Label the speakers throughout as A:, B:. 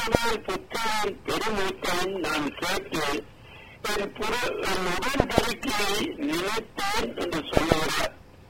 A: இஸ்ரவேல் புத்திரன் பெருமூத்தன் நான் கேட்டேன் என் புற என் உடன்படிக்கையை நினைத்தேன் என்று சொல்லுகிறார்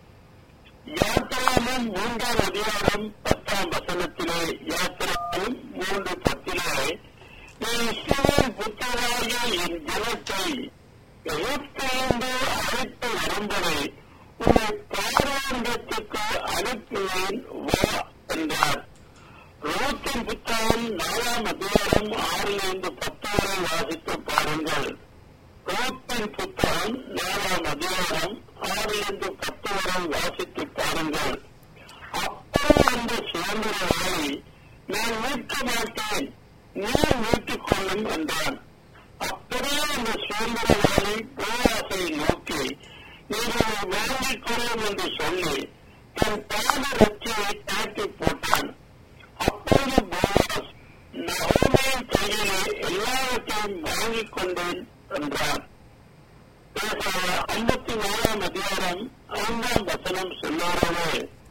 A: யாத்திராமும் மூன்றாம் அதிகாரம் பத்தாம் வசனத்திலே யாத்திராமும் மூன்று பத்திலே நீ இஸ்ரவேல் புத்திராகிய என் ஜனத்தை எகிப்திலிருந்து அழைத்து வரும்படி உன்னை பாராண்டத்துக்கு அனுப்புவேன் வா என்றார் ரோத்தின் புத்தகம் நாலாம் அதிகாரம் ஆறிலிருந்து பத்து வரை வாசித்து பாருங்கள் ரோத்தின் புத்தகம் நாலாம் அதிகாரம் ஆறிலிருந்து பத்து வரை வாசித்து பாருங்கள் அப்போ அந்த சுதந்திரங்களை நான் மீட்க மாட்டேன் நீ மீட்டுக் கொள்ளும் என்றான் அப்படியே அந்த சுதந்திரவாளி போவாசை நோக்கி நீங்கள் வாங்கிக் கொள்ளும் என்று சொல்லி தன் பாத ரட்சியை தாக்கி போட்டான் அப்போது போவாஸ் நகோமியின் கையிலே எல்லாவற்றையும் வாங்கிக் கொண்டேன் என்றார் ஐம்பத்தி நாலாம் அதிகாரம் ஐந்தாம் வசனம் சொல்லுகிறவே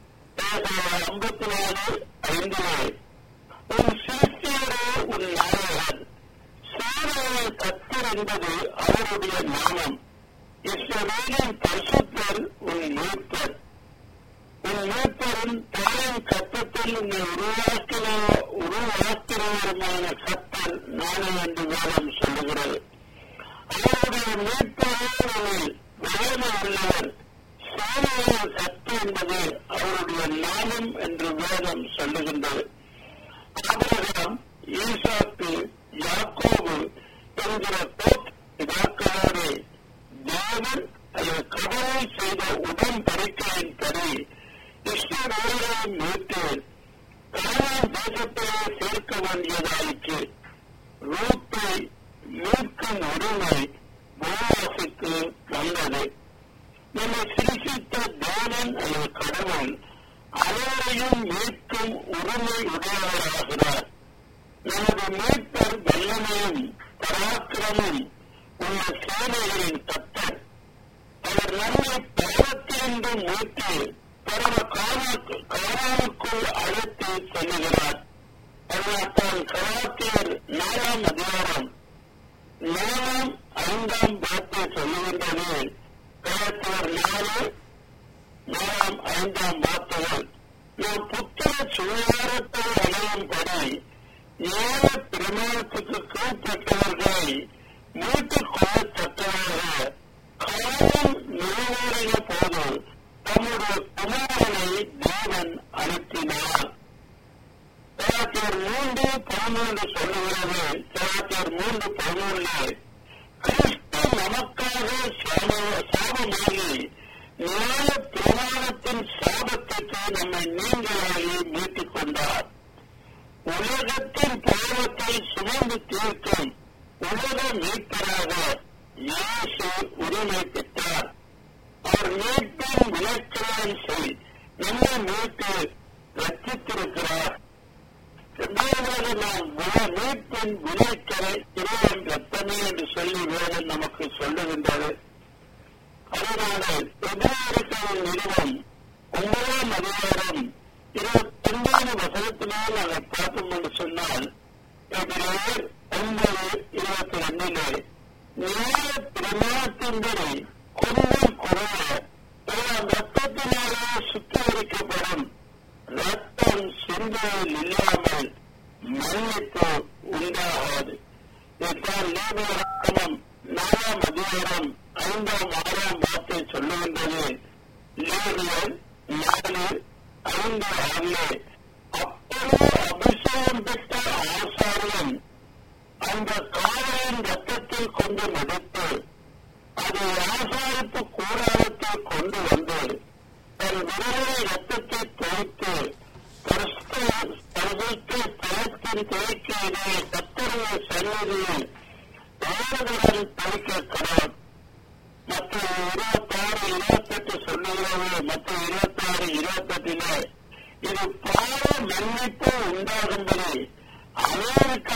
A: ஐம்பத்தி நாலு ஐந்திலே உன் சிருஷ்டியரே உன் நாயகன் சேனையை கத்தர் என்பது அவருடைய நாமம் இஸ்ரவேலின் பரிசுத்தர் உன் மூத்தர் உன் மூத்தரும் தாயின் கத்தத்தில் உன்னை உருவாக்கின உருவாக்கிறவருமான கத்தர் நானே என்று வேதம் சொல்லுகிறது அவருடைய மீட்பரில் வயது உள்ளவர் சேனையின் சக்தி என்பது அவருடைய நாமம் என்று வேதம் சொல்லுகின்றது ஆபிரகாம் ஈசாக்கு யாக்கோபு என்கிற பிதாக்களோடு தேவன் அல்லது கடவுள் செய்த உடன்படிக்கையின்படி இஸ்ரவேலை மீட்டு கானான் தேசத்திலே சேர்க்க வேண்டியதாயிற்று ரூத்தை மீட்கும் உரிமை போவாசுக்கு வந்தது நம்மை சிரிசித்த தேவன் அல்லது கடவுள் அனைவரையும் மீட்கும் உரிமை உடையவராகிறார் நமது மீட்பர் வல்லமையும் பராக்கிரமும் உள்ள சேனைகளின் கத்தர் அவர் நம்மை பாவத்திலிருந்து மீட்டு பரவ காலாவுக்குள் அழைத்து செல்லுகிறார் அதனால்தான் கலாத்தியர் நாலாம் அதிகாரம் நாலாம் ஐந்தாம் வார்த்தை சொல்லுகின்றது கலாத்தியர் நாலு நாலாம் ஐந்தாம் வார்த்தைகள் நாம் புத்தக சுகாரத்தை அடையும்படி ஏழ பிரமாணத்துக்கு கீழ்பட்டவர்களை மீட்டுக் கொள்ளத்தக்கவராக காலம் நிறைவேறிய போது தம்முடைய குமாரனை தேவன் அனுப்பினார் கலாச்சார் மூன்று பதிமூன்று சொல்லுகிறது கலாச்சார் மூன்று பதிமூன்று கிறிஸ்து நமக்காக சாபமாகி நியாய பிரமாணத்தின் சாபத்திற்கு நம்மை நீங்களாகி மீட்டுக் கொண்டார் உலகத்தின் பாவத்தை சுமந்து தீர்க்கும் உலக மீட்பராக இயேசு உரிமை பெற்றார் அவர் மீட்பின் விளக்கம் செய் நம்மை மீட்டு ரச்சித்திருக்கிறார் இரண்டாவதாக நாம் மீட்பின் விளைக்கரை இறைவன் ரத்தமே என்று சொல்லி வேதம் நமக்கு சொல்லுகின்றது அதனால எதிர்காலத்தின் நிறுவனம் ஒன்பதாம் அதிகாரம் இருபத்தி ஒன்பது வசனத்தினால் நாங்கள் பார்த்தோம் என்று சொன்னால் எதிரேயர் ஒன்பது இருபத்தி ரெண்டிலே நியாய பிரமாணத்தின்படி கொஞ்சம் குறைய ரத்தத்தினாலே சுத்திகரிக்கப்படும் ரத்தம் சிந்தையில் இல்லாமல் மன்னிப்பு உண்டாகாது இதைத்தான் நீதிமன்றம் நாலாம் அதிகாரம் ஐந்தாம் ஆறாம் வார்த்தை சொல்லுகின்றது லேவியர் நாலு ஐந்து ஆறிலே அப்பொழுது அபிஷேகம் பெற்ற ஆசாரியம் அந்த காவலின் ரத்தத்தில் கொண்டு நடத்து அதை ஆசாரிப்பு கூடாரத்தில் கொண்டு வந்து தன் விரலை ரத்தத்தை தொகுத்து பரிசுத்த தேய்க்கையிலே கத்தருடைய சன்னதியில் தேவதன் பழிக்க கடவுள் மற்ற இருபத்தாறு இருபத்தெட்டு சொல்லுகிறது மற்ற இருபத்தாறு இருபத்தெட்டிலே இது பாவ மன்னிப்பு உண்டாகும்படி அமெரிக்கா